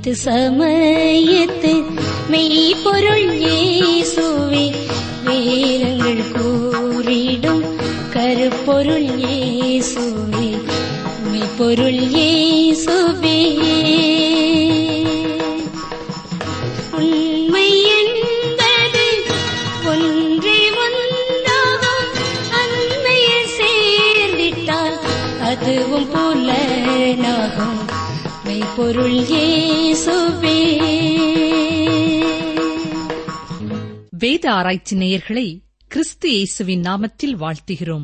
மீட்பு சமயத்து மெய்ப்பொருள் இயேசுவே வேதங்கள் கூறிடும் கருப்பொருள் இயேசுவே மெய்ப்பொருள் இயேசுவே உண்மை என்பது ஒன்றே ஒன்றாகும் அன்மையில் சேர்ந்திட்டால் அதுவும் புலனாகும் மெய்ப்பொருள் இயேசுவே வேத ஆராய்ச்சி நேயர்களை கிறிஸ்து இயேசுவின் நாமத்தில் வாழ்த்துகிறோம்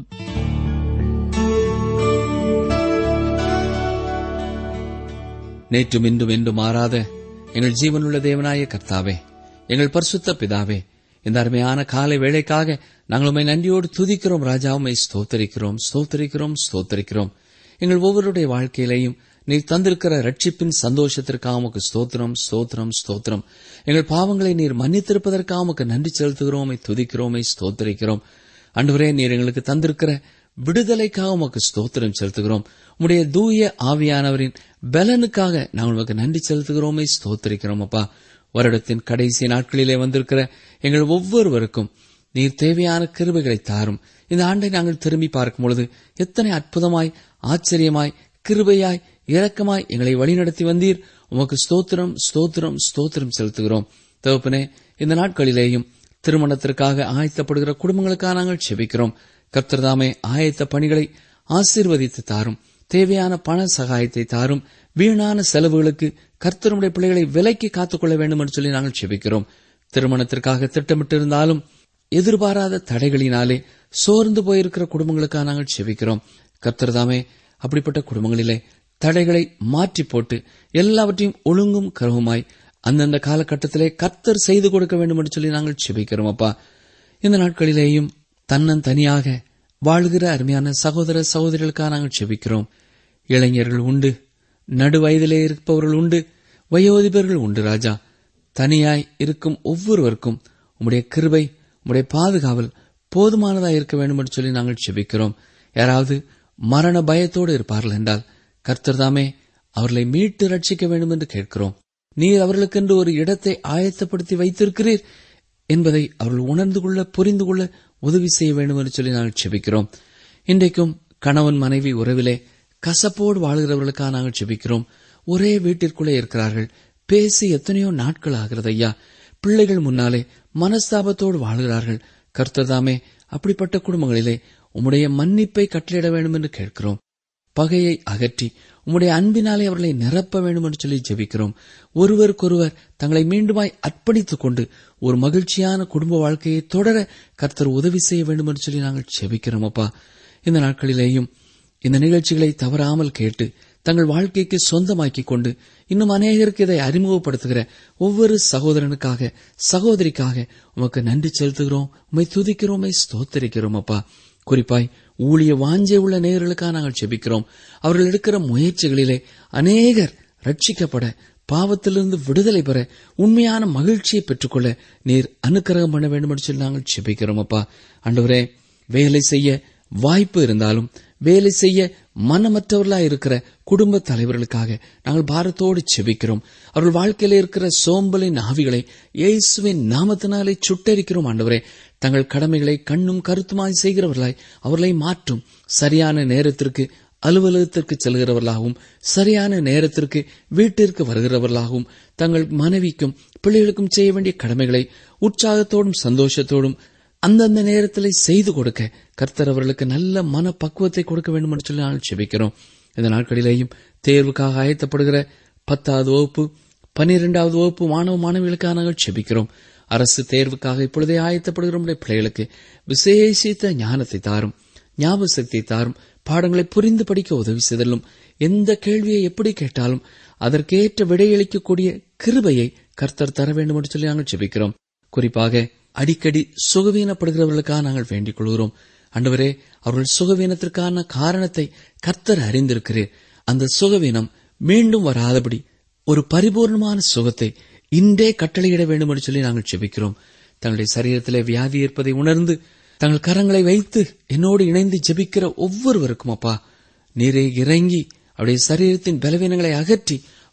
நேற்றும் இன்றும் என்றும் மாறாத எங்கள் ஜீவனுள்ள தேவனாய கர்த்தாவே எங்கள் பரிசுத்த பிதாவே இந்த அருமையான காலை வேளைக்காக நாங்கள் உம்மை நன்றியோடு துதிக்கிறோம் ராஜா உம்மை ஸ்தோத்தரிக்கிறோம் ஸ்தோத்தரிக்கிறோம் ஸ்தோத்தரிக்கிறோம் எங்கள் ஒவ்வொருடைய வாழ்க்கையிலையும் நீர் தந்திருக்கிற ரட்சிப்பின் சந்தோஷத்திற்காக உமக்கு ஸ்தோத்திரம் ஸ்தோத்திரம் ஸ்தோத்திரம் எங்கள் பாவங்களை நீர் மன்னித்திருப்பதற்காக உமக்கு நன்றி செலுத்துகிறோம் உம்மை துதிக்கிறோம் உம்மை ஸ்தோத்தரிக்கிறோம் அன்றுவரே நீர் எங்களுக்கு தந்திருக்கிற விடுதலைக்காக உமக்கு ஸ்தோத்திரம் செலுத்துகிறோம் உம்முடைய தூய ஆவியானவரின் பலனுக்காக நாங்கள் உமக்கு நன்றி செலுத்துகிறோமே ஸ்தோத்திரிக்கிறோம் அப்பா வருடத்தின் கடைசி நாட்களிலே வந்திருக்கிற எங்கள் ஒவ்வொருவருக்கும் நீர் தேவையான கிருபைகளை தாரும் இந்த ஆண்டை நாங்கள் திரும்பி பார்க்கும் பொழுது எத்தனை அற்புதமாய் ஆச்சரியமாய் கிருபையாய் இரக்கமாய் எங்களை வழிநடத்தி வந்தீர் உமக்கு ஸ்தோத்திரம் ஸ்தோத்திரம் ஸ்தோத்திரம் செலுத்துகிறோம் தகப்பனே இந்த நாட்களிலேயும் திருமணத்திற்காக ஆயத்தப்படுகிற குடும்பங்களுக்காக நாங்கள் செபிக்கிறோம் கர்த்தர்தாமே ஆயத்த பணிகளை ஆசீர்வதித்து தாரும் தேவையான பண சகாயத்தை தாரும் வீணான செலவுகளுக்கு கர்த்தருடைய பிள்ளைகளை விலைக்கு காத்துக்கொள்ள வேண்டும் என்று சொல்லி நாங்கள் செபிக்கிறோம் திருமணத்திற்காக திட்டமிட்டிருந்தாலும் எதிர்பாராத தடைகளினாலே சோர்ந்து போயிருக்கிற குடும்பங்களுக்காக நாங்கள் செபிக்கிறோம் கர்த்தர்தாமே அப்படிப்பட்ட குடும்பங்களிலே தடைகளை மாற்றி போட்டு எல்லாவற்றையும் ஒழுங்கும் கருவுமாய் அந்தந்த காலகட்டத்திலே கர்த்தர் செய்து கொடுக்க வேண்டும் என்று சொல்லி நாங்கள் செபிக்கிறோம் அப்பா இந்த நாட்களிலேயும் தன்னன் தனியாக வாழ்கிற அருமையான சகோதர சகோதரிகளுக்காக நாங்கள் செபிக்கிறோம் இளைஞர்கள் உண்டு நடு வயதிலே இருப்பவர்கள் உண்டு வயோதிபர்கள் உண்டு ராஜா தனியாய் இருக்கும் ஒவ்வொருவருக்கும் உம்முடைய கிருபை உம்முடைய பாதுகாவல் போதுமானதாக இருக்க வேண்டும் என்று சொல்லி நாங்கள் செபிக்கிறோம் யாராவது மரண பயத்தோடு இருப்பார்கள் என்றால் கர்த்தர் தாமே அவர்களை மீட்டு ரட்சிக்க வேண்டும் என்று கேட்கிறோம் நீர் அவர்களுக்கென்று ஒரு இடத்தை ஆயத்தப்படுத்தி வைத்திருக்கிறீர் என்பதை அவர்கள் உணர்ந்து கொள்ள புரிந்து கொள்ள உதவி செய்ய வேண்டும் என்று சொல்லி நாங்கள் செபிக்கிறோம் இன்றைக்கும் கணவன் மனைவி உறவிலே கசப்போடு வாழ்கிறவர்களுக்காக நாங்கள் செபிக்கிறோம் ஒரே வீட்டிற்குள்ளே இருக்கிறார்கள் பேசி எத்தனையோ நாட்கள் ஆகிறது ஐயா பிள்ளைகள் முன்னாலே மனஸ்தாபத்தோடு வாழ்கிறார்கள் கர்த்ததாமே அப்படிப்பட்ட குடும்பங்களிலே உம்முடைய மன்னிப்பை கட்டளையிட வேண்டும் என்று கேட்கிறோம் பகையை அகற்றி உம்முடைய அன்பினாலே அவர்களை நிரப்ப வேண்டும் என்று சொல்லி ஜெபிக்கிறோம் ஒருவருக்கொருவர் தங்களை மீண்டுமாய் அர்ப்பணித்துக் கொண்டு ஒரு மகிழ்ச்சியான குடும்ப வாழ்க்கையை தொடர கர்த்தர் உதவி செய்ய வேண்டும் என்று சொல்லி நாங்கள் ஜெபிக்கிறோம் அப்பா இந்த நாட்களிலேயும் இந்த நிகழ்ச்சிகளை தவறாமல் கேட்டு தங்கள் வாழ்க்கைக்கு சொந்தமாக்கிக் கொண்டு இன்னும் அநேகருக்கு இதை அறிமுகப்படுத்துகிற ஒவ்வொரு சகோதரனுக்காக சகோதரிக்காக உமக்கு நன்றி செலுத்துகிறோம் உமை துதிக்கிறோமை ஸ்தோத்தரிக்கிறோம் அப்பா குறிப்பாய் ஊழிய வாஞ்சை உள்ள நேயர்களுக்காக நாங்கள் செபிக்கிறோம் அவர்கள் எடுக்கிற முயற்சிகளிலே அநேகர் ரட்சிக்கப்பட பாவத்திலிருந்து விடுதலை பெற உண்மையான மகிழ்ச்சியை பெற்றுக்கொள்ள நீர் அனுக்கிரகம் பண்ண வேண்டும் என்று சொல்லி நாங்கள் செபிக்கிறோம் அப்பா அன்றுவரே வேலை செய்ய வாய்ப்பு இருந்தாலும் வேலை செய்ய மனமற்றவர்களாக இருக்கிற குடும்ப தலைவர்களுக்காக நாங்கள் பாரத்தோடு செபிக்கிறோம் அவர்கள் வாழ்க்கையில இருக்கிற சோம்பலின் ஆவிகளை இயேசுவின் நாமத்தினாலே சுட்டரிக்கிறோம் ஆண்டவரே தங்கள் கடமைகளை கண்ணும் கருத்துமாய் செய்கிறவர்களாய் அவர்களை மாற்றும் சரியான நேரத்திற்கு அலுவலகத்திற்கு செல்கிறவர்களாகவும் சரியான நேரத்திற்கு வீட்டிற்கு வருகிறவர்களாகவும் தங்கள் மனைவிக்கும் பிள்ளைகளுக்கும் செய்ய வேண்டிய கடமைகளை உற்சாகத்தோடும் சந்தோஷத்தோடும் அந்தந்த நேரத்தில் செய்து கொடுக்க கர்த்தர் அவர்களுக்கு நல்ல மன பக்குவத்தை கொடுக்க வேண்டும் என்று சொல்லி நாங்கள் செபிக்கிறோம் இந்த நாட்களிலேயும் தேர்வுக்காக ஆயத்தப்படுகிற பத்தாவது வகுப்பு பன்னிரெண்டாவது வகுப்பு மாணவ மாணவிகளுக்காக நாங்கள் செபிக்கிறோம் அரசு தேர்வுக்காக இப்பொழுதே ஆயத்தப்படுகிற நம்முடைய பிள்ளைகளுக்கு விசேஷித்த ஞானத்தை தாரும் ஞாபக சக்தியை தாரும் பாடங்களை புரிந்து படிக்க உதவி செய்தலும் எந்த கேள்வியை எப்படி கேட்டாலும் அதற்கேற்ற விடையளிக்கக்கூடிய கிருபையை கர்த்தர் தர வேண்டும் என்று சொல்லி நாங்கள் செபிக்கிறோம் குறிப்பாக அடிக்கடி சுகவீனப்படுகிறவர்களுக்காக நாங்கள் வேண்டிக் கொள்கிறோம் அண்டவரே அவர்கள் சுகவீனத்திற்கான காரணத்தை கர்த்தர் அறிந்திருக்கிறீர் அந்த சுகவீனம் மீண்டும் வராதபடி ஒரு பரிபூர்ணமான சுகத்தை இன்றே கட்டளையிட வேண்டும் என்று சொல்லி நாங்கள் செபிக்கிறோம் தங்களுடைய சரீரத்திலே வியாதி இருப்பதை உணர்ந்து தங்கள் கரங்களை வைத்து என்னோடு இணைந்து ஜெபிக்கிற ஒவ்வொருவருக்கும் அப்பா நீரே இறங்கி அவருடைய சரீரத்தின் பலவீனங்களை அகற்றி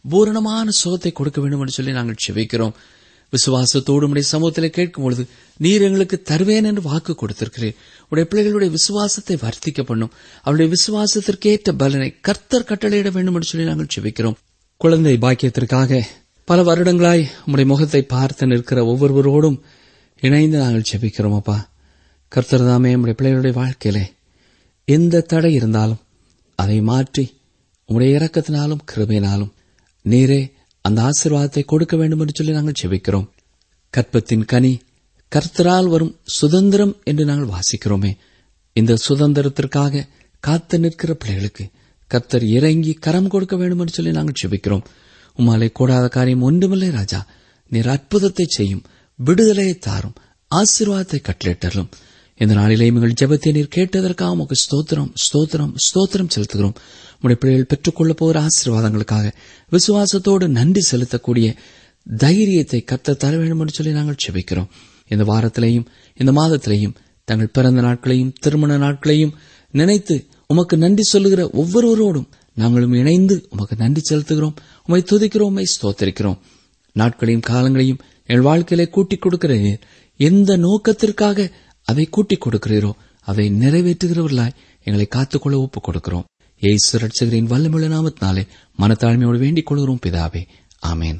பூரணமான சுகத்தை கொடுக்க வேண்டும் என்று சொல்லி நாங்கள் செபிக்கிறோம் விசுவாசத்தோடு உடைய சமூகத்திலே கேட்கும் பொழுது நீர் எங்களுக்கு தருவேன் என்று வாக்கு கொடுத்திருக்கிறேன் உடைய பிள்ளைகளுடைய விசுவாசத்தை வர்த்திக்க பண்ணும் அவருடைய விசுவாசத்திற்கேற்ற பலனை கர்த்தர் கட்டளையிட வேண்டும் என்று சொல்லி நாங்கள் செபிக்கிறோம் குழந்தை பாக்கியத்திற்காக பல வருடங்களாய் உம்முடைய முகத்தை பார்த்து நிற்கிற ஒவ்வொருவரோடும் இணைந்து நாங்கள் செபிக்கிறோம் அப்பா கர்த்தர் தாமே உம்முடைய பிள்ளைகளுடைய வாழ்க்கையிலே எந்த தடை இருந்தாலும் அதை மாற்றி உம்முடைய இரக்கத்தினாலும் கிருபையினாலும் நீரே அந்த ஆசீர்வாதத்தை கொடுக்க வேண்டும் என்று சொல்லி நாங்கள் செபிக்கிறோம் கற்பத்தின் கனி கர்த்தரால் வரும் சுதந்திரம் என்று நாங்கள் வாசிக்கிறோமே இந்த சுதந்திரத்திற்காக காத்து நிற்கிற பிள்ளைகளுக்கு கர்த்தர் இறங்கி கரம் கொடுக்க வேண்டும் என்று சொல்லி நாங்கள் செபிக்கிறோம் உமாலை கூடாத காரியம் ஒன்றுமில்லை ராஜா நீர் அற்புதத்தை செய்யும் விடுதலையை தாரும் ஆசீர்வாதத்தை கட்டளிட்டலும் இந்த நாளிலே எங்கள் ஜெபத்தை நீர் கேட்டதற்காக உமக்கு ஸ்தோத்திரம் ஸ்தோத்திரம் ஸ்தோத்திரம் செலுத்துகிறோம் உடைய பிள்ளைகள் பெற்றுக்கொள்ளப் போகிற ஆசீர்வாதங்களுக்காக விசுவாசத்தோடு நன்றி செலுத்தக்கூடிய தைரியத்தை கத்த தர வேண்டும் என்று சொல்லி நாங்கள் செபிக்கிறோம் இந்த வாரத்திலேயும் இந்த மாதத்திலேயும் தங்கள் பிறந்த நாட்களையும் திருமண நாட்களையும் நினைத்து உமக்கு நன்றி சொல்லுகிற ஒவ்வொருவரோடும் நாங்களும் இணைந்து உமக்கு நன்றி செலுத்துகிறோம் உமை துதிக்கிறோம் உமை ஸ்தோத்தரிக்கிறோம் நாட்களையும் காலங்களையும் எங்கள் வாழ்க்கையிலே கூட்டிக் கொடுக்கிற நீர் எந்த நோக்கத்திற்காக அதை கூட்டிக் கொடுக்கிறீரோ அதை நிறைவேற்றுகிறவர்களாய் எங்களை காத்துக்கொள்ள ஒப்புக் கொடுக்கிறோம் ஏசு ரட்சகரின் வல்லமுள்ள நாமத்தினாலே மனத்தாழ்மையோடு வேண்டிக் கொள்கிறோம் பிதாவே ஆமேன்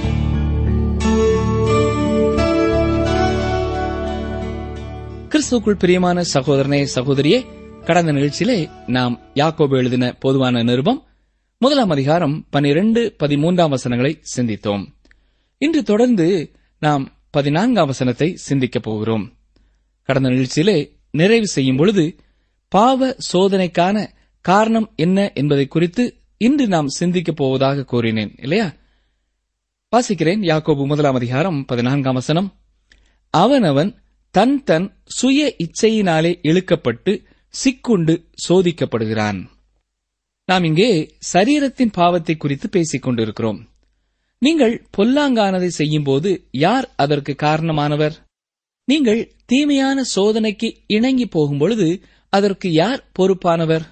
கிறிஸ்துக்குள் பிரியமான சகோதரனே சகோதரியே கடந்த நிகழ்ச்சியிலே நாம் யாக்கோபு எழுதின பொதுவான நிருபம் முதலாம் அதிகாரம் பனிரெண்டு பதிமூன்றாம் வசனங்களை சிந்தித்தோம் இன்று தொடர்ந்து நாம் பதினான்காம் வசனத்தை சிந்திக்கப் போகிறோம் கடந்த நிகழ்ச்சியிலே நிறைவு செய்யும் பொழுது பாவ சோதனைக்கான காரணம் என்ன என்பதை குறித்து இன்று நாம் சிந்திக்கப் போவதாக கூறினேன் இல்லையா வாசிக்கிறேன் யாக்கோபு முதலாம் அதிகாரம் பதினான்காம் வசனம் அவனவன் தன் தன் சுய இச்சையினாலே இழுக்கப்பட்டு சிக்குண்டு சோதிக்கப்படுகிறான் நாம் இங்கே சரீரத்தின் பாவத்தை குறித்து பேசிக் கொண்டிருக்கிறோம் நீங்கள் பொல்லாங்கானதை செய்யும்போது யார் அதற்கு காரணமானவர் நீங்கள் தீமையான சோதனைக்கு இணங்கி போகும்பொழுது அதற்கு யார் பொறுப்பானவர்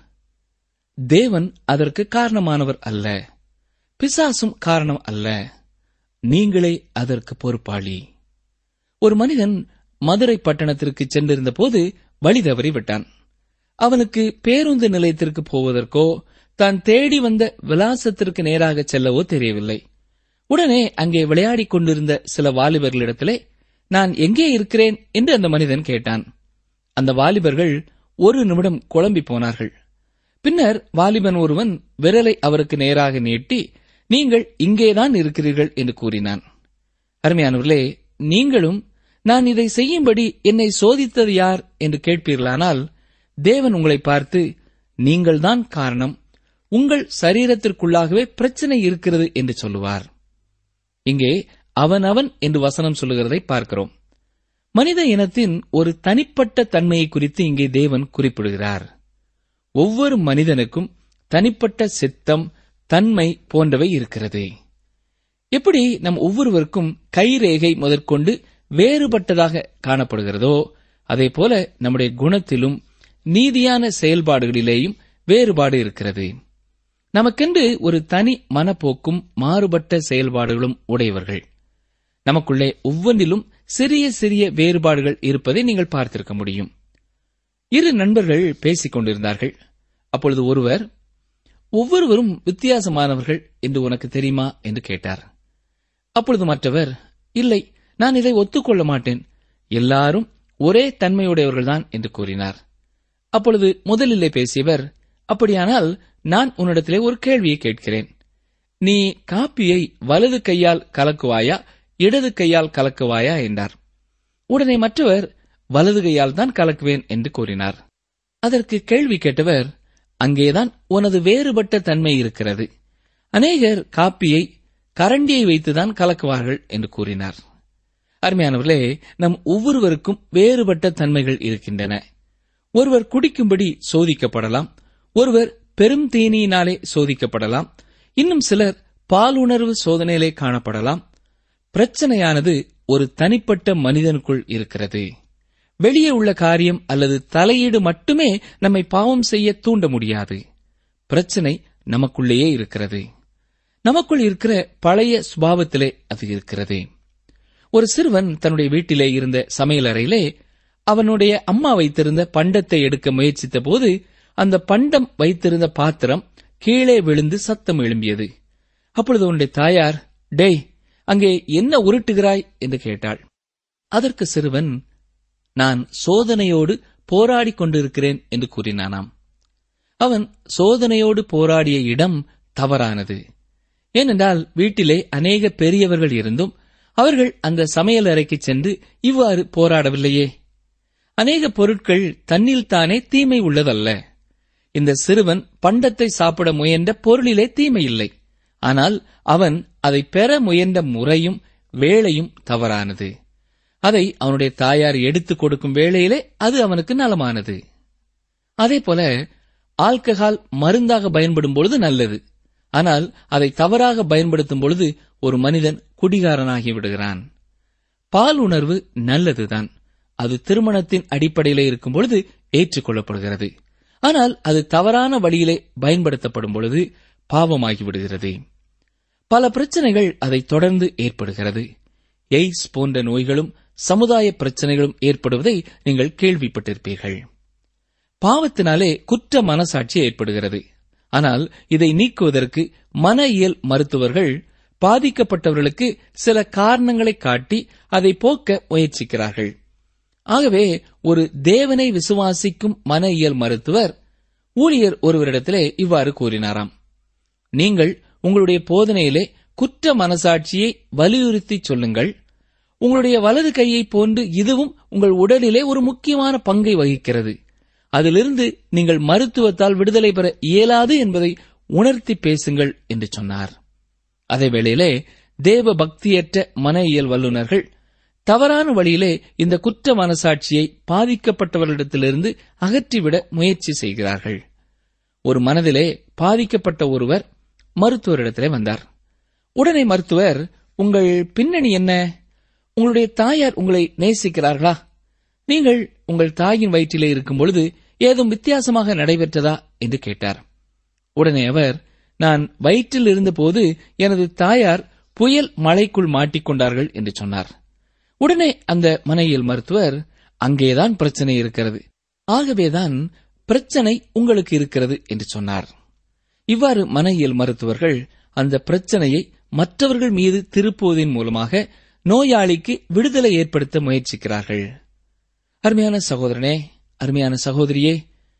தேவன் அதற்கு காரணமானவர் அல்ல பிசாசும் காரணம் அல்ல நீங்களே அதற்கு பொறுப்பாளி ஒரு மனிதன் மதுரை பட்டணத்திற்கு சென்றிருந்த போது வழி தவறி விட்டான் அவனுக்கு பேருந்து நிலையத்திற்கு போவதற்கோ தான் தேடி வந்த விலாசத்திற்கு நேராக செல்லவோ தெரியவில்லை உடனே அங்கே விளையாடிக் கொண்டிருந்த சில வாலிபர்களிடத்திலே நான் எங்கே இருக்கிறேன் என்று அந்த மனிதன் கேட்டான் அந்த வாலிபர்கள் ஒரு நிமிடம் குழம்பி போனார்கள் பின்னர் வாலிபன் ஒருவன் விரலை அவருக்கு நேராக நீட்டி நீங்கள் இங்கேதான் இருக்கிறீர்கள் என்று கூறினான் அருமையானவர்களே நீங்களும் நான் இதை செய்யும்படி என்னை சோதித்தது யார் என்று கேட்பீர்களானால் தேவன் உங்களை பார்த்து நீங்கள்தான் காரணம் உங்கள் சரீரத்திற்குள்ளாகவே பிரச்சனை இருக்கிறது என்று சொல்லுவார் இங்கே அவனவன் என்று வசனம் சொல்லுகிறதை பார்க்கிறோம் மனித இனத்தின் ஒரு தனிப்பட்ட தன்மையை குறித்து இங்கே தேவன் குறிப்பிடுகிறார் ஒவ்வொரு மனிதனுக்கும் தனிப்பட்ட சித்தம் தன்மை போன்றவை இருக்கிறது எப்படி நம் ஒவ்வொருவருக்கும் கைரேகை முதற்கொண்டு வேறுபட்டதாக காணப்படுகிறதோ அதே போல நம்முடைய குணத்திலும் நீதியான செயல்பாடுகளிலேயும் வேறுபாடு இருக்கிறது நமக்கென்று ஒரு தனி மனப்போக்கும் மாறுபட்ட செயல்பாடுகளும் உடையவர்கள் நமக்குள்ளே ஒவ்வொன்றிலும் சிறிய சிறிய வேறுபாடுகள் இருப்பதை நீங்கள் பார்த்திருக்க முடியும் இரு நண்பர்கள் பேசிக் கொண்டிருந்தார்கள் அப்பொழுது ஒருவர் ஒவ்வொருவரும் வித்தியாசமானவர்கள் என்று உனக்கு தெரியுமா என்று கேட்டார் அப்பொழுது மற்றவர் இல்லை நான் இதை ஒத்துக்கொள்ள மாட்டேன் எல்லாரும் ஒரே தன்மையுடையவர்கள்தான் என்று கூறினார் அப்பொழுது முதலிலே பேசியவர் அப்படியானால் நான் உன்னிடத்திலே ஒரு கேள்வியை கேட்கிறேன் நீ காப்பியை வலது கையால் கலக்குவாயா இடது கையால் கலக்குவாயா என்றார் உடனே மற்றவர் வலது கையால் தான் கலக்குவேன் என்று கூறினார் அதற்கு கேள்வி கேட்டவர் அங்கேதான் உனது வேறுபட்ட தன்மை இருக்கிறது அநேகர் காப்பியை கரண்டியை வைத்துதான் கலக்குவார்கள் என்று கூறினார் அருமையானவர்களே நம் ஒவ்வொருவருக்கும் வேறுபட்ட தன்மைகள் இருக்கின்றன ஒருவர் குடிக்கும்படி சோதிக்கப்படலாம் ஒருவர் பெரும் தீனியினாலே சோதிக்கப்படலாம் இன்னும் சிலர் பாலுணர்வு சோதனையிலே காணப்படலாம் பிரச்சனையானது ஒரு தனிப்பட்ட மனிதனுக்குள் இருக்கிறது வெளியே உள்ள காரியம் அல்லது தலையீடு மட்டுமே நம்மை பாவம் செய்ய தூண்ட முடியாது பிரச்சனை நமக்குள்ளேயே இருக்கிறது நமக்குள் இருக்கிற பழைய சுபாவத்திலே அது இருக்கிறது ஒரு சிறுவன் தன்னுடைய வீட்டிலே இருந்த சமையலறையிலே அவனுடைய அம்மா வைத்திருந்த பண்டத்தை எடுக்க முயற்சித்த போது அந்த பண்டம் வைத்திருந்த பாத்திரம் கீழே விழுந்து சத்தம் எழும்பியது அப்பொழுது அவனுடைய தாயார் டேய் அங்கே என்ன உருட்டுகிறாய் என்று கேட்டாள் அதற்கு சிறுவன் நான் சோதனையோடு போராடிக் கொண்டிருக்கிறேன் என்று கூறினானாம் அவன் சோதனையோடு போராடிய இடம் தவறானது ஏனென்றால் வீட்டிலே அநேக பெரியவர்கள் இருந்தும் அவர்கள் அந்த சமையல் அறைக்கு சென்று இவ்வாறு போராடவில்லையே அநேக பொருட்கள் தன்னில் தானே தீமை உள்ளதல்ல இந்த சிறுவன் பண்டத்தை சாப்பிட முயன்ற பொருளிலே தீமை இல்லை ஆனால் அவன் அதை பெற முயன்ற முறையும் வேளையும் தவறானது அதை அவனுடைய தாயார் எடுத்துக் கொடுக்கும் வேளையிலே அது அவனுக்கு நலமானது அதே போல ஆல்கஹால் மருந்தாக பயன்படும் பொழுது நல்லது ஆனால் அதை தவறாக பயன்படுத்தும் பொழுது ஒரு மனிதன் குடிகாரனாகி விடுகிறான் பால் உணர்வு நல்லதுதான் அது திருமணத்தின் அடிப்படையிலே இருக்கும் பொழுது ஏற்றுக்கொள்ளப்படுகிறது ஆனால் அது தவறான வழியிலே பயன்படுத்தப்படும் பொழுது பாவமாகி விடுகிறது பல பிரச்சனைகள் அதை தொடர்ந்து ஏற்படுகிறது எய்ட்ஸ் போன்ற நோய்களும் சமுதாய பிரச்சனைகளும் ஏற்படுவதை நீங்கள் கேள்விப்பட்டிருப்பீர்கள் பாவத்தினாலே குற்ற மனசாட்சி ஏற்படுகிறது ஆனால் இதை நீக்குவதற்கு மன இயல் மருத்துவர்கள் பாதிக்கப்பட்டவர்களுக்கு சில காரணங்களை காட்டி அதை போக்க முயற்சிக்கிறார்கள் ஆகவே ஒரு தேவனை விசுவாசிக்கும் மன இயல் மருத்துவர் ஊழியர் ஒருவரிடத்திலே இவ்வாறு கூறினாராம் நீங்கள் உங்களுடைய போதனையிலே குற்ற மனசாட்சியை வலியுறுத்தி சொல்லுங்கள் உங்களுடைய வலது கையை போன்று இதுவும் உங்கள் உடலிலே ஒரு முக்கியமான பங்கை வகிக்கிறது அதிலிருந்து நீங்கள் மருத்துவத்தால் விடுதலை பெற இயலாது என்பதை உணர்த்தி பேசுங்கள் என்று சொன்னார் அதே வேளையிலே தேவ பக்தியற்ற மன இயல் வல்லுநர்கள் தவறான வழியிலே இந்த குற்ற மனசாட்சியை பாதிக்கப்பட்டவர்களிடத்திலிருந்து அகற்றிவிட முயற்சி செய்கிறார்கள் ஒரு மனதிலே பாதிக்கப்பட்ட ஒருவர் மருத்துவரிடத்திலே வந்தார் உடனே மருத்துவர் உங்கள் பின்னணி என்ன உங்களுடைய தாயார் உங்களை நேசிக்கிறார்களா நீங்கள் உங்கள் தாயின் வயிற்றிலே இருக்கும் பொழுது ஏதும் வித்தியாசமாக நடைபெற்றதா என்று கேட்டார் உடனே அவர் நான் வயிற்றில் இருந்தபோது எனது தாயார் புயல் மலைக்குள் மாட்டிக்கொண்டார்கள் என்று சொன்னார் உடனே அந்த மனையில் மருத்துவர் அங்கேதான் பிரச்சனை இருக்கிறது ஆகவேதான் பிரச்சனை உங்களுக்கு இருக்கிறது என்று சொன்னார் இவ்வாறு மனையியல் மருத்துவர்கள் அந்த பிரச்சனையை மற்றவர்கள் மீது திருப்புவதன் மூலமாக நோயாளிக்கு விடுதலை ஏற்படுத்த முயற்சிக்கிறார்கள் அருமையான சகோதரனே அருமையான சகோதரியே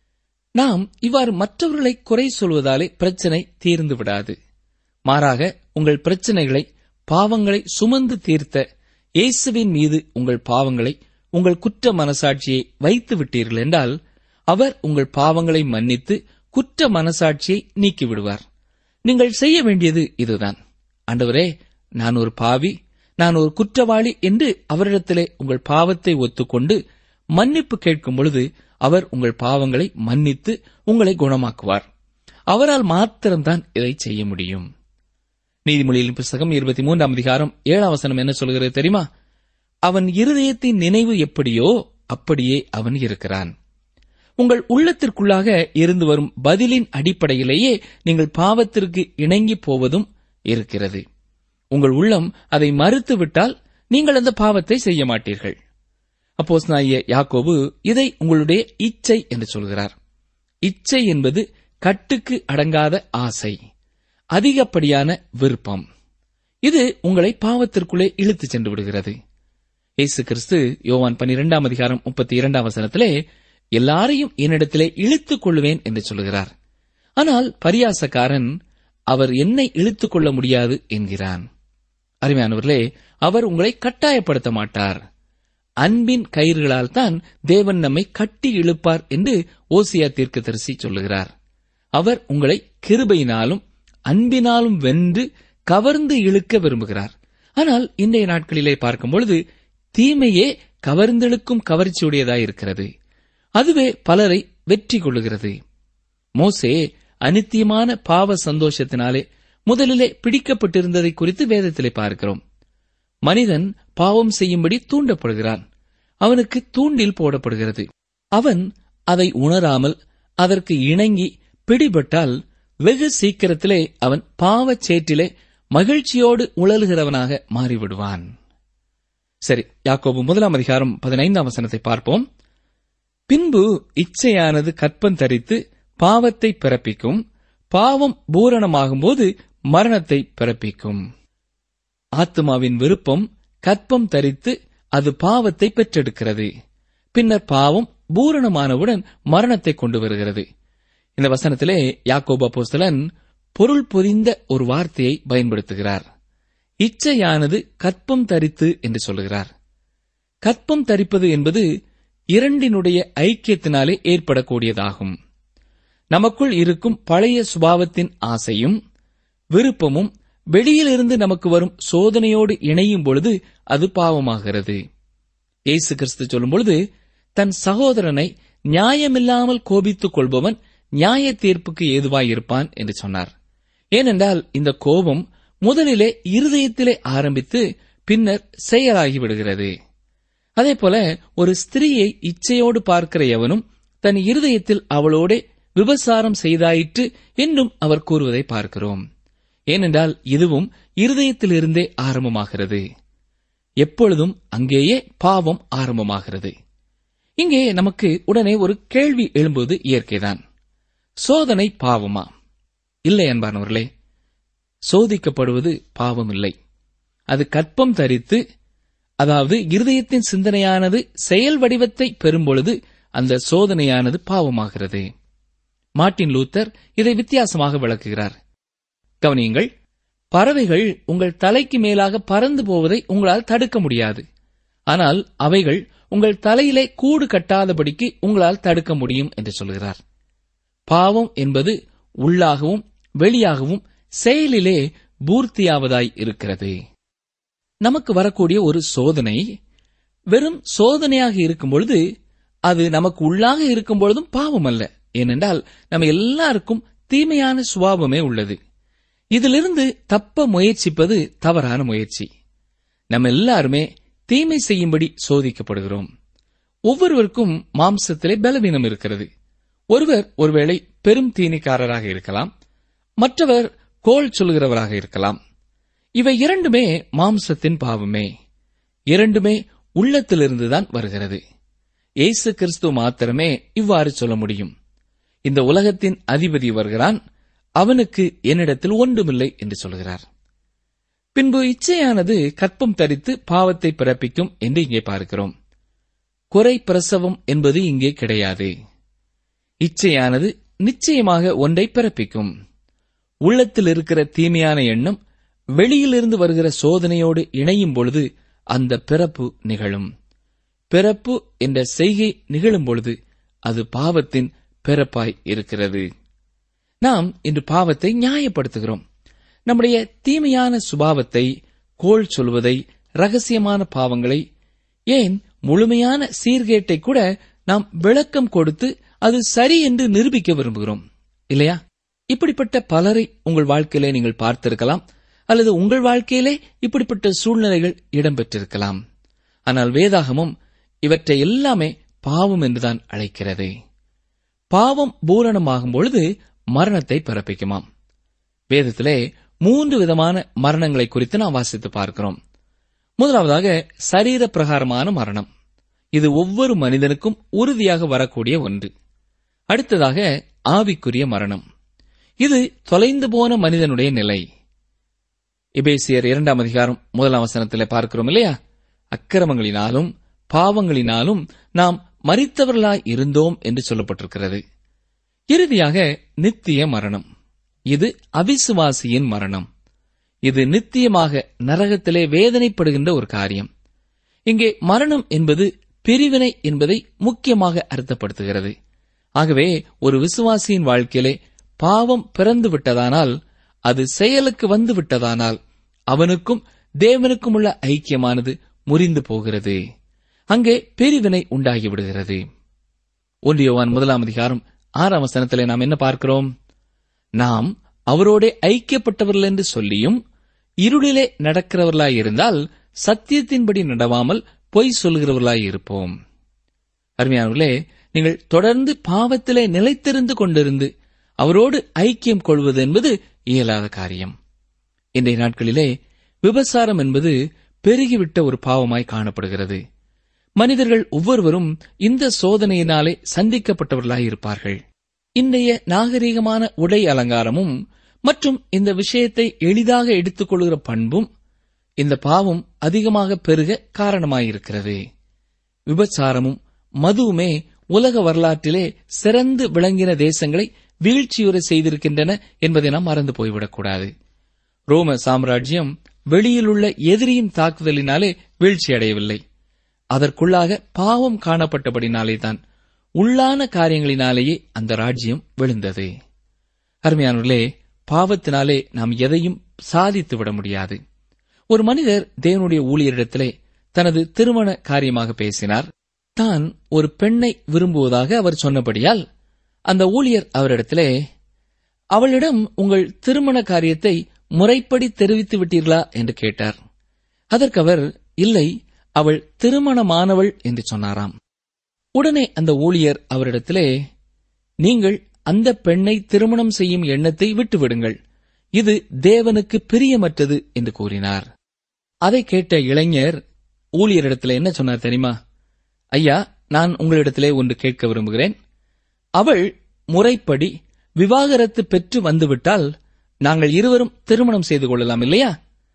நாம் இவ்வாறு மற்றவர்களை குறை சொல்வதாலே பிரச்சனை தீர்ந்து விடாது மாறாக உங்கள் பிரச்சனைகளை பாவங்களை சுமந்து தீர்த்த இயேசுவின் மீது உங்கள் பாவங்களை உங்கள் குற்ற மனசாட்சியை வைத்து விட்டீர்கள் என்றால் அவர் உங்கள் பாவங்களை மன்னித்து குற்ற மனசாட்சியை நீக்கி விடுவார் நீங்கள் செய்ய வேண்டியது இதுதான் ஆண்டவரே நான் ஒரு பாவி நான் ஒரு குற்றவாளி என்று அவரிடத்திலே உங்கள் பாவத்தை ஒத்துக்கொண்டு மன்னிப்பு கேட்கும் பொழுது அவர் உங்கள் பாவங்களை மன்னித்து உங்களை குணமாக்குவார் அவரால் மாத்திரம்தான் இதை செய்ய முடியும் நீதிமொழியின் புஸ்தகம் இருபத்தி மூன்றாம் அதிகாரம் ஏழாம் வசனம் என்ன சொல்கிறது தெரியுமா அவன் இருதயத்தின் நினைவு எப்படியோ அப்படியே அவன் இருக்கிறான் உங்கள் உள்ளத்திற்குள்ளாக இருந்து வரும் பதிலின் அடிப்படையிலேயே நீங்கள் பாவத்திற்கு இணங்கி போவதும் இருக்கிறது உங்கள் உள்ளம் அதை மறுத்துவிட்டால் நீங்கள் அந்த பாவத்தை செய்ய மாட்டீர்கள் அப்போஸ் யாக்கோபு இதை உங்களுடைய இச்சை என்று சொல்கிறார் இச்சை என்பது கட்டுக்கு அடங்காத ஆசை அதிகப்படியான விருப்பம் இது உங்களை பாவத்திற்குள்ளே இழுத்துச் சென்று விடுகிறது இயேசு கிறிஸ்து யோவான் பனிரெண்டாம் அதிகாரம் முப்பத்தி இரண்டாம் வசனத்திலே எல்லாரையும் என்னிடத்திலே இழுத்துக் கொள்ளுவேன் என்று சொல்கிறார் ஆனால் பரியாசக்காரன் அவர் என்னை இழுத்துக் கொள்ள முடியாது என்கிறான் அருமையானவர்களே அவர் உங்களை கட்டாயப்படுத்த மாட்டார் அன்பின் கயிறுகளால் தான் தேவன் நம்மை கட்டி இழுப்பார் என்று ஓசியா தீர்க்கதரிசி சொல்லுகிறார் அவர் உங்களை கிருபையினாலும் அன்பினாலும் வென்று கவர்ந்து இழுக்க விரும்புகிறார் ஆனால் இன்றைய நாட்களிலே பார்க்கும் பொழுது தீமையே கவர்ந்தெழுக்கும் கவர்ச்சியுடையதாயிருக்கிறது அதுவே பலரை வெற்றி கொள்ளுகிறது மோசே அனித்தியமான பாவ சந்தோஷத்தினாலே முதலிலே பிடிக்கப்பட்டிருந்ததை குறித்து வேதத்திலே பார்க்கிறோம் மனிதன் பாவம் செய்யும்படி தூண்டப்படுகிறான் அவனுக்கு தூண்டில் போடப்படுகிறது அவன் அதை உணராமல் அதற்கு இணங்கி பிடிபட்டால் வெகு சீக்கிரத்திலே அவன் பாவச் சேற்றிலே மகிழ்ச்சியோடு உழலுகிறவனாக மாறிவிடுவான் சரி யாக்கோபு முதலாம் அதிகாரம் பதினைந்தாம் வசனத்தை பார்ப்போம் பின்பு இச்சையானது கற்பம் தரித்து பாவத்தை பிறப்பிக்கும் பாவம் பூரணமாகும்போது மரணத்தை பிறப்பிக்கும் ஆத்மாவின் விருப்பம் கற்பம் தரித்து அது பாவத்தை பெற்றெடுக்கிறது பின்னர் பாவம் பூரணமானவுடன் மரணத்தை கொண்டு வருகிறது இந்த வசனத்திலே யாக்கோபு அப்போஸ்தலன் பொருள் பொதிந்த ஒரு வார்த்தையை பயன்படுத்துகிறார் இச்சையானது கற்பம் தரித்து என்று சொல்லுகிறார் கற்பம் தரிப்பது என்பது இரண்டினுடைய ஐக்கியத்தினாலே ஏற்படக்கூடியதாகும் நமக்குள் இருக்கும் பழைய சுபாவத்தின் ஆசையும் விருப்பமும் வெளியிலிருந்து நமக்கு வரும் சோதனையோடு இணையும் பொழுது அது பாவமாகிறது இயேசு கிறிஸ்து சொல்லும் பொழுது தன் சகோதரனை நியாயமில்லாமல் கோபித்துக் கொள்பவன் நியாய தீர்ப்புக்கு ஏதுவாயிருப்பான் என்று சொன்னார் ஏனென்றால் இந்த கோபம் முதலிலே இருதயத்திலே ஆரம்பித்து பின்னர் செயலாகி விடுகிறது அதே போல ஒரு ஸ்திரீயை இச்சையோடு பார்க்கிற எவனும் தன் இருதயத்தில் அவளோட விபசாரம் செய்தாயிற்று என்றும் அவர் கூறுவதை பார்க்கிறோம் ஏனென்றால் இதுவும் இருதயத்திலிருந்தே ஆரம்பமாகிறது எப்பொழுதும் அங்கேயே பாவம் ஆரம்பமாகிறது இங்கே நமக்கு உடனே ஒரு கேள்வி எழும்புவது இயற்கைதான் சோதனை பாவமா இல்லை அன்பானவர்களே சோதிக்கப்படுவது பாவம் இல்லை அது கற்பம் தரித்து அதாவது இருதயத்தின் சிந்தனையானது செயல் வடிவத்தை பெறும்பொழுது அந்த சோதனையானது பாவமாகிறது மார்ட்டின் லூத்தர் இதை வித்தியாசமாக விளக்குகிறார் கவனியுங்கள் பறவைகள் உங்கள் தலைக்கு மேலாக பறந்து போவதை உங்களால் தடுக்க முடியாது ஆனால் அவைகள் உங்கள் தலையிலே கூடு கட்டாதபடிக்கு உங்களால் தடுக்க முடியும் என்று சொல்கிறார் பாவம் என்பது உள்ளாகவும் வெளியாகவும் செயலிலே பூர்த்தியாவதாய் இருக்கிறது நமக்கு வரக்கூடிய ஒரு சோதனை வெறும் சோதனையாக இருக்கும் பொழுது அது நமக்கு உள்ளாக இருக்கும் பொழுதும் பாவம் அல்ல ஏனென்றால் நம்ம எல்லாருக்கும் தீமையான சுபாவமே உள்ளது இதிலிருந்து தப்ப முயற்சிப்பது தவறான முயற்சி நம்ம எல்லாருமே தீமை செய்யும்படி சோதிக்கப்படுகிறோம் ஒவ்வொருவருக்கும் மாம்சத்திலே பலவீனம் இருக்கிறது ஒருவர் ஒருவேளை பெரும் தீனிக்காரராக இருக்கலாம் மற்றவர் கோல் சொல்கிறவராக இருக்கலாம் இவை இரண்டுமே மாம்சத்தின் பாவமே இரண்டுமே உள்ளத்திலிருந்துதான் வருகிறது இயேசு கிறிஸ்து மாத்திரமே இவ்வாறு சொல்ல முடியும் இந்த உலகத்தின் அதிபதி வருகிறான் அவனுக்கு என்னிடத்தில் ஒன்றுமில்லை என்று சொல்கிறார் பின்பு இச்சையானது கற்பம் தரித்து பாவத்தை பிறப்பிக்கும் என்று இங்கே பார்க்கிறோம் குறை பிரசவம் என்பது இங்கே கிடையாது இச்சையானது நிச்சயமாக ஒன்றை பிறப்பிக்கும் உள்ளத்தில் இருக்கிற தீமையான எண்ணம் வெளியிலிருந்து வருகிற சோதனையோடு இணையும் பொழுது அந்த பிறப்பு நிகழும் பிறப்பு என்ற செய்கை நிகழும் பொழுது அது பாவத்தின் பிறப்பாய் இருக்கிறது நாம் இன்று பாவத்தை நியாயப்படுத்துகிறோம் நம்முடைய தீமையான சுபாவத்தை கோள் சொல்வதை ரகசியமான பாவங்களை ஏன் முழுமையான சீர்கேட்டை கூட நாம் விளக்கம் கொடுத்து அது சரி என்று நிரூபிக்க விரும்புகிறோம் இல்லையா இப்படிப்பட்ட பலரை உங்கள் வாழ்க்கையிலே நீங்கள் பார்த்திருக்கலாம் அல்லது உங்கள் வாழ்க்கையிலே இப்படிப்பட்ட சூழ்நிலைகள் இடம்பெற்றிருக்கலாம் ஆனால் வேதாகமும் இவற்றை எல்லாமே பாவம் என்றுதான் அழைக்கிறது பாவம் பூரணமாகும் பொழுது மரணத்தை பிறப்பிக்குமாம் வேதத்திலே மூன்று விதமான மரணங்களை குறித்து நாம் வாசித்து பார்க்கிறோம் முதலாவதாக சரீர பிரகாரமான மரணம் இது ஒவ்வொரு மனிதனுக்கும் உறுதியாக வரக்கூடிய ஒன்று அடுத்ததாக ஆவிக்குரிய மரணம் இது தொலைந்து போன மனிதனுடைய நிலை எபேசியர் இரண்டாம் அதிகாரம் முதலாம் வசனத்திலே பார்க்கிறோம் இல்லையா அக்கிரமங்களினாலும் பாவங்களினாலும் நாம் மறித்தவர்களாய் இருந்தோம் என்று சொல்லப்பட்டிருக்கிறது இறுதியாக நித்திய மரணம் இது அவிசுவாசியின் மரணம் இது நித்தியமாக நரகத்திலே வேதனைப்படுகின்ற ஒரு காரியம் இங்கே மரணம் என்பது பிரிவினை என்பதை முக்கியமாக அர்த்தப்படுத்துகிறது ஆகவே ஒரு விசுவாசியின் வாழ்க்கையிலே பாவம் பிறந்து விட்டதானால் அது செயலுக்கு வந்து விட்டதானால் அவனுக்கும் தேவனுக்கும் உள்ள ஐக்கியமானது முறிந்து போகிறது அங்கே பிரிவினை உண்டாகிவிடுகிறது ஒன்றியவான் முதலாம் அதிகாரம் ஆறாம் வசனத்திலே நாம் என்ன பார்க்கிறோம் நாம் அவரோட ஐக்கியப்பட்டவர்கள் என்று சொல்லியும் இருளிலே நடக்கிறவர்களாய் இருந்தால் சத்தியத்தின்படி நடவாமல் பொய் சொல்கிறவர்களாய் இருப்போம் அருமையானவர்களே நீங்கள் தொடர்ந்து பாவத்திலே நிலைத்திருந்து கொண்டிருந்து அவரோடு ஐக்கியம் கொள்வது என்பது இயலாத காரியம் இன்றைய நாட்களிலே விபசாரம் என்பது பெருகிவிட்ட ஒரு பாவமாய் காணப்படுகிறது மனிதர்கள் ஒவ்வொருவரும் இந்த சோதனையினாலே சந்திக்கப்பட்டவர்களாய் இருப்பார்கள் இன்றைய நாகரிகமான உடை அலங்காரமும் மற்றும் இந்த விஷயத்தை எளிதாக எடுத்துக்கொள்கிற பண்பும் இந்த பாவம் அதிகமாக பெருக காரணமாயிருக்கிறது விபச்சாரமும் மதுவுமே உலக வரலாற்றிலே சிறந்து விளங்கின தேசங்களை வீழ்ச்சியுற செய்திருக்கின்றன என்பதை நாம் மறந்து போய்விடக்கூடாது ரோம சாம்ராஜ்யம் வெளியிலுள்ள எதிரியின் தாக்குதலினாலே வீழ்ச்சியடையவில்லை அதற்குள்ளாக பாவம் காணப்பட்டபடினாலேதான் உள்ளான காரியங்களினாலேயே அந்த ராஜ்யம் விழுந்தது அருமையானவர்களே பாவத்தினாலே நாம் எதையும் சாதித்து விட முடியாது ஒரு மனிதர் தேவனுடைய ஊழியரிடத்திலே தனது திருமண காரியமாக பேசினார் தான் ஒரு பெண்ணை விரும்புவதாக அவர் சொன்னபடியால் அந்த ஊழியர் அவரிடத்திலே அவளிடம் உங்கள் திருமண காரியத்தை முறைப்படி தெரிவித்து விட்டீர்களா என்று கேட்டார் அதற்கு அவர் இல்லை அவள் திருமணமானவள் என்று சொன்னாராம் உடனே அந்த ஊழியர் அவரிடத்திலே நீங்கள் அந்த பெண்ணை திருமணம் செய்யும் எண்ணத்தை விட்டுவிடுங்கள் இது தேவனுக்கு பிரியமற்றது என்று கூறினார் அதை கேட்ட இளைஞர் ஊழியரிடத்தில் என்ன சொன்னார் தெரியுமா ஐயா நான் உங்களிடத்திலே ஒன்று கேட்க விரும்புகிறேன் அவள் முறைப்படி விவாகரத்து பெற்று வந்துவிட்டால் நாங்கள் இருவரும் திருமணம் செய்து கொள்ளலாம் இல்லையா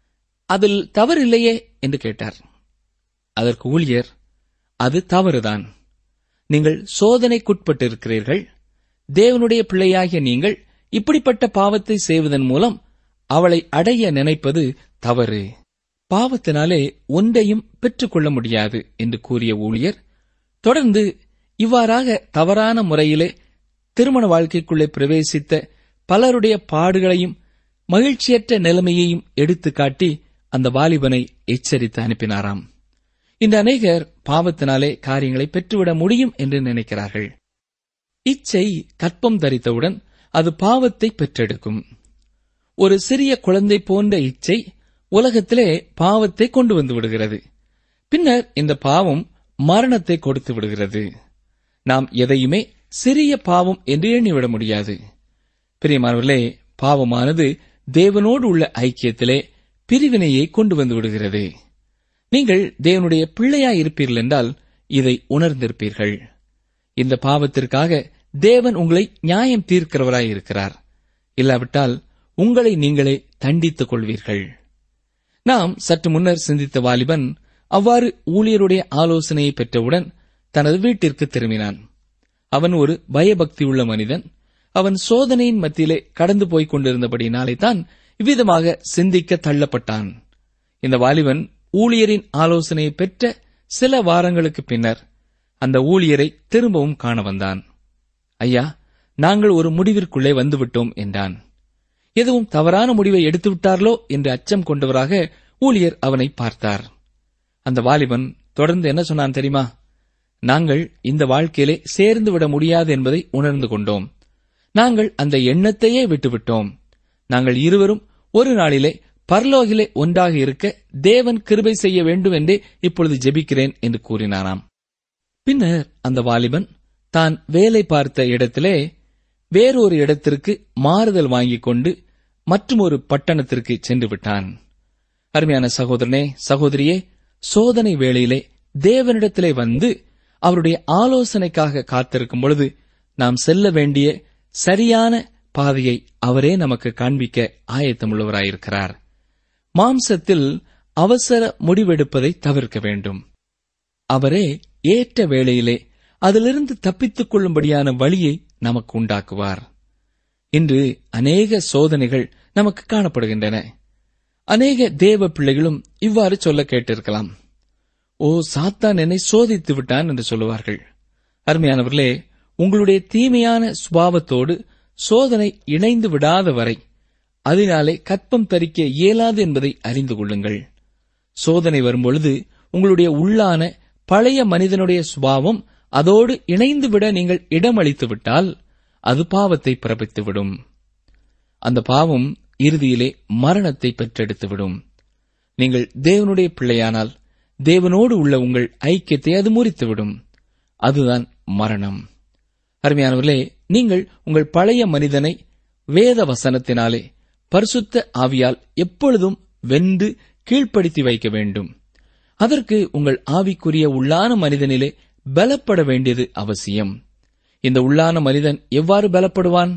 அதில் தவறில்லையே என்று கேட்டார் அதற்கு ஊழியர் அது தவறுதான் நீங்கள் சோதனைக்குட்பட்டிருக்கிறீர்கள் தேவனுடைய பிள்ளையாகிய நீங்கள் இப்படிப்பட்ட பாவத்தை செய்வதன் மூலம் அவளை அடைய நினைப்பது தவறு பாவத்தினாலே ஒன்றையும் பெற்றுக்கொள்ள முடியாது என்று கூறிய ஊழியர் தொடர்ந்து இவ்வாறாக தவறான முறையிலே திருமண வாழ்க்கைக்குள்ளே பிரவேசித்த பலருடைய பாடுகளையும் மகிழ்ச்சியற்ற நிலைமையையும் எடுத்துக்காட்டி அந்த வாலிபனை எச்சரித்து அனுப்பினாராம் இந்த அநேகர் பாவத்தினாலே காரியங்களை பெற்றுவிட முடியும் என்று நினைக்கிறார்கள் இச்சை கற்பம் தரித்தவுடன் அது பாவத்தை பெற்றெடுக்கும் ஒரு சிறிய குழந்தை போன்ற இச்சை உலகத்திலே பாவத்தை கொண்டு வந்து விடுகிறது பின்னர் இந்த பாவம் மரணத்தை கொடுத்து விடுகிறது நாம் எதையுமே சிறிய பாவம் என்று எண்ணிவிட முடியாது பிரியமானவர்களே பாவமானது தேவனோடு உள்ள ஐக்கியத்திலே பிரிவினையை கொண்டு வந்து விடுகிறது நீங்கள் தேவனுடைய பிள்ளையாய் இருப்பீர்கள் என்றால் இதை உணர்ந்திருப்பீர்கள் இந்த பாவத்திற்காக தேவன் உங்களை நியாயம் தீர்க்கிறவராய் இருக்கிறார் இல்லாவிட்டால் உங்களை நீங்களே தண்டித்துக் கொள்வீர்கள் நாம் சற்று முன்னர் சிந்தித்த வாலிபன் அவ்வாறு ஊழியருடைய ஆலோசனையை பெற்றவுடன் தனது வீட்டிற்கு திரும்பினான் அவன் ஒரு பயபக்தியுள்ள மனிதன் அவன் சோதனையின் மத்தியிலே கடந்து போய்க் கொண்டிருந்தபடினாலே தான் இவ்விதமாக சிந்திக்க தள்ளப்பட்டான் இந்த வாலிபன் ஊழியரின் ஆலோசனையை பெற்ற சில வாரங்களுக்கு பின்னர் அந்த ஊழியரை திரும்பவும் காண வந்தான் ஐயா நாங்கள் ஒரு முடிவிற்குள்ளே வந்துவிட்டோம் என்றான் எதுவும் தவறான முடிவை எடுத்து விட்டார்களோ என்று அச்சம் கொண்டவராக ஊழியர் அவனை பார்த்தார் அந்த வாலிபன் தொடர்ந்து என்ன சொன்னான் தெரியுமா நாங்கள் இந்த வாழ்க்கையிலே சேர்ந்து விட முடியாது என்பதை உணர்ந்து கொண்டோம் நாங்கள் அந்த எண்ணத்தையே விட்டுவிட்டோம் நாங்கள் இருவரும் ஒரு நாளிலே பரலோகிலே ஒன்றாக இருக்க தேவன் கிருபை செய்ய வேண்டும் என்றே இப்பொழுது ஜெபிக்கிறேன் என்று கூறினாராம் பின்னர் அந்த வாலிபன் தான் வேலை பார்த்த இடத்திலே வேறொரு இடத்திற்கு மாறுதல் வாங்கிக் கொண்டு மற்றுமொரு பட்டணத்திற்கு சென்று விட்டான் அருமையான சகோதரனே சகோதரியே சோதனை வேளையிலே தேவனிடத்திலே வந்து அவருடைய ஆலோசனைக்காக காத்திருக்கும் பொழுது நாம் செல்ல வேண்டிய சரியான பாதையை அவரே நமக்கு காண்பிக்க ஆயத்தமுள்ளவராயிருக்கிறார் மாம்சத்தில் அவசர முடிவெடுப்பதை தவிர்க்க வேண்டும் அவரே ஏற்ற வேளையிலே அதிலிருந்து தப்பித்துக் கொள்ளும்படியான வழியை நமக்கு உண்டாக்குவார் இன்று அநேக சோதனைகள் நமக்கு காணப்படுகின்றன அநேக தேவ பிள்ளைகளும் இவ்வாறு சொல்ல கேட்டிருக்கலாம் ஓ சாத்தான் என்னை சோதித்து விட்டான் என்று சொல்லுவார்கள் அருமையானவர்களே உங்களுடைய தீமையான சுபாவத்தோடு சோதனை இணைந்து விடாத வரை அதனாலே கற்பம் தரிக்க இயலாது என்பதை அறிந்து கொள்ளுங்கள் சோதனை வரும்பொழுது உங்களுடைய உள்ளான பழைய மனிதனுடைய சுபாவம் அதோடு இணைந்து விட நீங்கள் இடமளித்து விட்டால் அது பாவத்தை பிறப்பித்துவிடும் அந்த பாவம் இறுதியிலே மரணத்தை பெற்றெடுத்துவிடும் நீங்கள் தேவனுடைய பிள்ளையானால் தேவனோடு உள்ள உங்கள் ஐக்கியத்தை அது முறித்துவிடும் அதுதான் மரணம் அருமையானவர்களே நீங்கள் உங்கள் பழைய மனிதனை வேத வசனத்தினாலே பரிசுத்த ஆவியால் எப்பொழுதும் வென்று கீழ்ப்படுத்தி வைக்க வேண்டும் அதற்கு உங்கள் ஆவிக்குரிய உள்ளான மனிதனிலே பலப்பட வேண்டியது அவசியம் இந்த உள்ளான மனிதன் எவ்வாறு பலப்படுவான்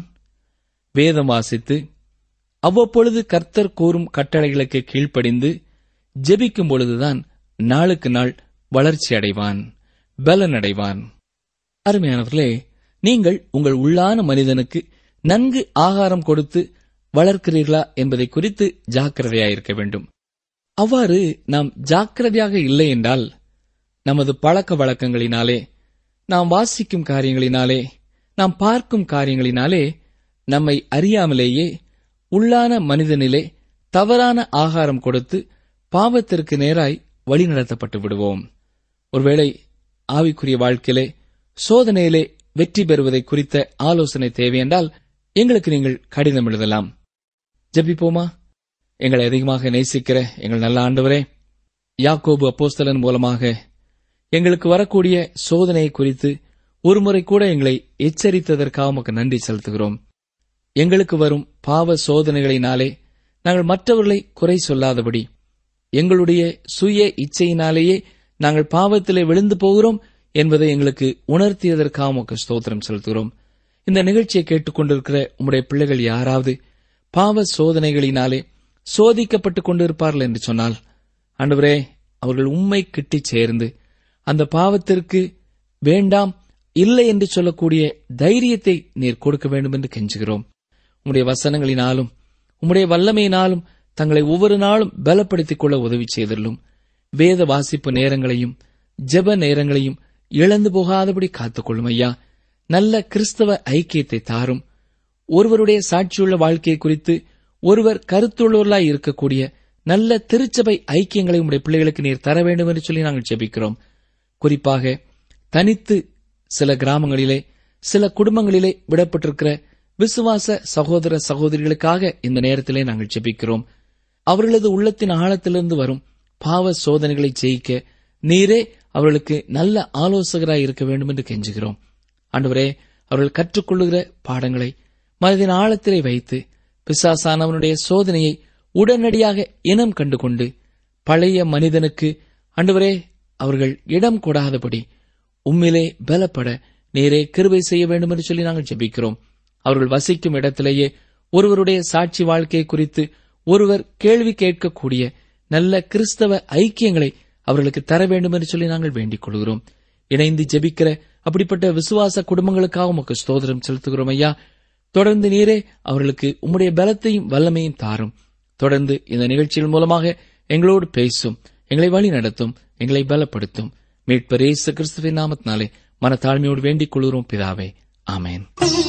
வேதம் வாசித்து அவ்வப்பொழுது கர்த்தர் கூறும் கட்டளைகளுக்கு கீழ்ப்படிந்து ஜெபிக்கும் பொழுதுதான் நாளுக்கு நாள் வளர்ச்சி அடைவான் பலனடைவான் அருமையானவர்களே நீங்கள் உங்கள் உள்ளான மனிதனுக்கு நன்கு ஆகாரம் கொடுத்து வளர்க்கிறீர்களா என்பதை குறித்து ஜாக்கிரதையாயிருக்க வேண்டும் அவ்வாறு நாம் ஜாக்கிரதையாக இல்லை என்றால் நமது பழக்க வழக்கங்களினாலே நாம் வாசிக்கும் காரியங்களினாலே நாம் பார்க்கும் காரியங்களினாலே நம்மை அறியாமலேயே உள்ளான மனிதனிலே தவறான ஆகாரம் கொடுத்து பாவத்திற்கு நேராய் வழிநடத்தப்பட்டு விடுவோம் ஒருவேளை ஆவிக்குரிய வாழ்க்கையிலே சோதனையிலே வெற்றி பெறுவதை குறித்த ஆலோசனை தேவையென்றால் எங்களுக்கு நீங்கள் கடிதம் எழுதலாம் ஜெபிப்போமா எங்களை அதிகமாக நேசிக்கிற எங்கள் நல்ல ஆண்டவரே யாக்கோபு அப்போஸ்தலன் மூலமாக எங்களுக்கு வரக்கூடிய சோதனையை குறித்து ஒருமுறை கூட எங்களை எச்சரித்ததற்காக உமக்கு நன்றி செலுத்துகிறோம் எங்களுக்கு வரும் பாவ சோதனைகளினாலே நாங்கள் மற்றவர்களை குறை சொல்லாதபடி எங்களுடைய சுய இச்சையினாலேயே நாங்கள் பாவத்திலே விழுந்து போகிறோம் என்பதை எங்களுக்கு உணர்த்தியதற்காக உமக்கு ஸ்தோத்திரம் செலுத்துகிறோம் இந்த நிகழ்ச்சியை கேட்டுக்கொண்டிருக்கிற உம்முடைய பிள்ளைகள் யாராவது பாவ சோதனைகளினாலே சோதிக்கப்பட்டுக் கொண்டிருப்பார்கள் என்று சொன்னால் ஆண்டவரே அவர்கள் உண்மை கிட்டிச் சேர்ந்து அந்த பாவத்திற்கு வேண்டாம் இல்லை என்று சொல்லக்கூடிய தைரியத்தை நீர் கொடுக்க வேண்டும் என்று கெஞ்சுகிறோம் உம்முடைய வசனங்களினாலும் உம்முடைய வல்லமையினாலும் தங்களை ஒவ்வொரு நாளும் பலப்படுத்திக் கொள்ள உதவி செய்தள்ளும் வேத வாசிப்பு நேரங்களையும் ஜெப நேரங்களையும் இழந்து போகாதபடி காத்துக்கொள்ளும் ஐயா நல்ல கிறிஸ்தவ ஐக்கியத்தை தாரும் ஒருவருடைய சாட்சியுள்ள வாழ்க்கையை குறித்து ஒருவர் கருத்துள்ளவர்களாய் இருக்கக்கூடிய நல்ல திருச்சபை ஐக்கியங்களை உடைய பிள்ளைகளுக்கு நீர் தர வேண்டும் என்று சொல்லி நாங்கள் ஜெபிக்கிறோம் குறிப்பாக தனித்து சில கிராமங்களிலே சில குடும்பங்களிலே விடப்பட்டிருக்கிற விசுவாச சகோதர சகோதரிகளுக்காக இந்த நேரத்திலே நாங்கள் ஜெபிக்கிறோம் அவர்களது உள்ளத்தின் ஆழத்திலிருந்து வரும் பாவ சோதனைகளை ஜெயிக்க நீரே அவர்களுக்கு நல்ல ஆலோசகராய் இருக்க வேண்டும் என்று கெஞ்சுகிறோம் ஆண்டவரே அவர்கள் கற்றுக்கொள்ளுகிற பாடங்களை மனதின் ஆழத்திலே வைத்து பிசாசானவனுடைய சோதனையை உடனடியாக இனம் கண்டுகொண்டு பழைய மனிதனுக்கு ஆண்டவரே அவர்கள் இடம் கொடாதபடி உம்மிலே பலப்பட நேரே கிருபை செய்ய வேண்டும் என்று சொல்லி நாங்கள் ஜெபிக்கிறோம் அவர்கள் வசிக்கும் இடத்திலேயே ஒருவருடைய சாட்சி வாழ்க்கை குறித்து ஒருவர் கேள்வி கேட்கக்கூடிய நல்ல கிறிஸ்தவ ஐக்கியங்களை அவர்களுக்கு தர வேண்டும் என்று சொல்லி நாங்கள் வேண்டிக் கொள்கிறோம் இணைந்து ஜெபிக்கிற அப்படிப்பட்ட விசுவாச குடும்பங்களுக்காக உமக்கு ஸ்தோத்திரம் செலுத்துகிறோம் ஐயா தொடர்ந்து நீரே அவர்களுக்கு உம்முடைய பலத்தையும் வல்லமையும் தாரும் தொடர்ந்து இந்த நிகழ்ச்சியின் மூலமாக எங்களோடு பேசும் எங்களை வழி நடத்தும் எங்களை பலப்படுத்தும் மீட்பர் இயேசு கிறிஸ்துவின் நாமத்தினாலே மனத்தாழ்மையோடு வேண்டிக் கொள்கிறோம் பிதாவே ஆமென்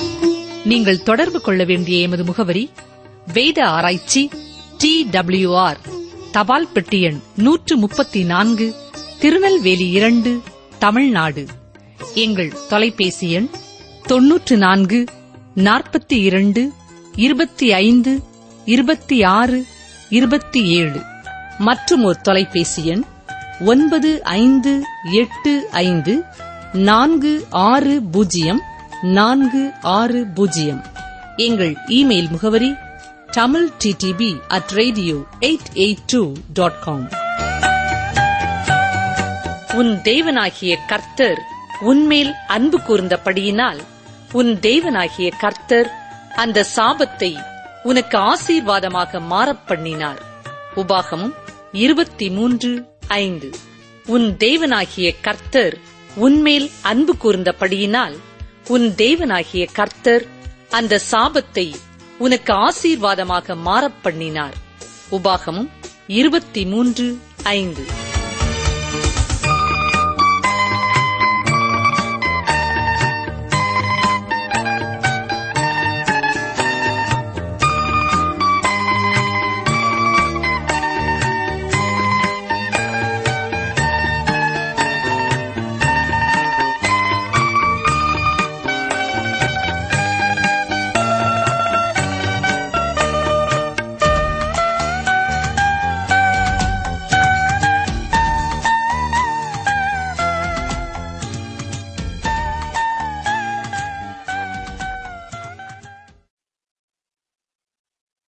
நீங்கள் தொடர்பு கொள்ள வேண்டிய எமது முகவரி வேத ஆராய்ச்சி டி ஆர் தபால் பெட்டி எண் நூற்று முப்பத்தி நான்கு திருநெல்வேலி இரண்டு தமிழ்நாடு எங்கள் தொலைபேசி எண் தொன்னூற்று நான்கு நாற்பத்தி இரண்டு இருபத்தி ஐந்து இருபத்தி ஆறு இருபத்தி ஏழு மற்றும் ஒரு தொலைபேசி எண் ஒன்பது ஐந்து எட்டு ஐந்து நான்கு ஆறு பூஜ்ஜியம் நான்கு ஆறு பூஜ்ஜியம் எங்கள் இமெயில் முகவரி Tamil DTP at radio eight eight two dot com உன் தேவனாகிய கர்த்தர் உன்மேல் அன்பு கூர்ந்தபடியினால் உன் தேவனாகிய கர்த்தர் அந்த சாபத்தை உனக்கு ஆசீர்வாதமாக மாறப் பண்ணினார் உபாகமும் இருபத்தி மூன்று ஐந்து உன் தேவனாகிய கர்த்தர் உன்மேல் அன்பு கூர்ந்தபடியினால் உன் தேவனாகிய கர்த்தர் அந்த சாபத்தை உனக்கு ஆசீர்வாதமாக மாறப் பண்ணினார் உபாகமும் இருபத்தி மூன்று ஐந்து